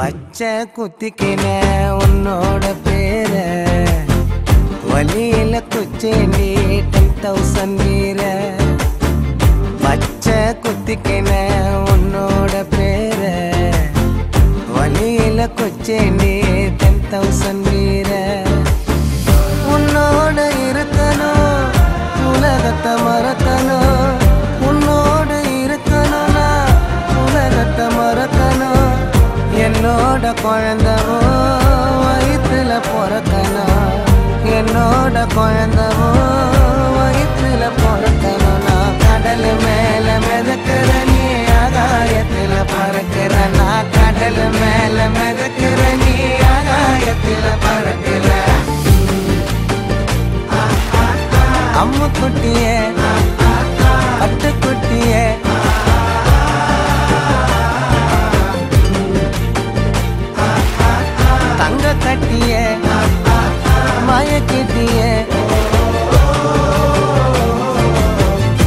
பச்சை குத்திக்கின உன்னோட பேர வலியில குச்சேண்டி டென் தௌசண்ட் வீர பச்சை குத்திக்கின உன்னோட பேர வலியில குச்சேண்டி டென் தௌசண்ட் வீர உன்னோட இருக்கணும் உலகத்தை மறக்கணும் உன்னோட இருக்கணும்னா உலகத்தை மறக்கணும் என்னோட குழந்தவோ வயிற்றுல பிறக்கணும் என்னோட குழந்தவோ வயிற்றுல பிறக்கணும் நான் கடல் மேல மிதக்கிற நீ ஆகாயத்துல பறக்கிற நான் கடல் மேல மிதக்கிற நீ ஆகாயத்துல பறக்கிற அம்மு குட்டியே பட்டு குட்டியே தங்க கட்டியே மயக்கிட்டியே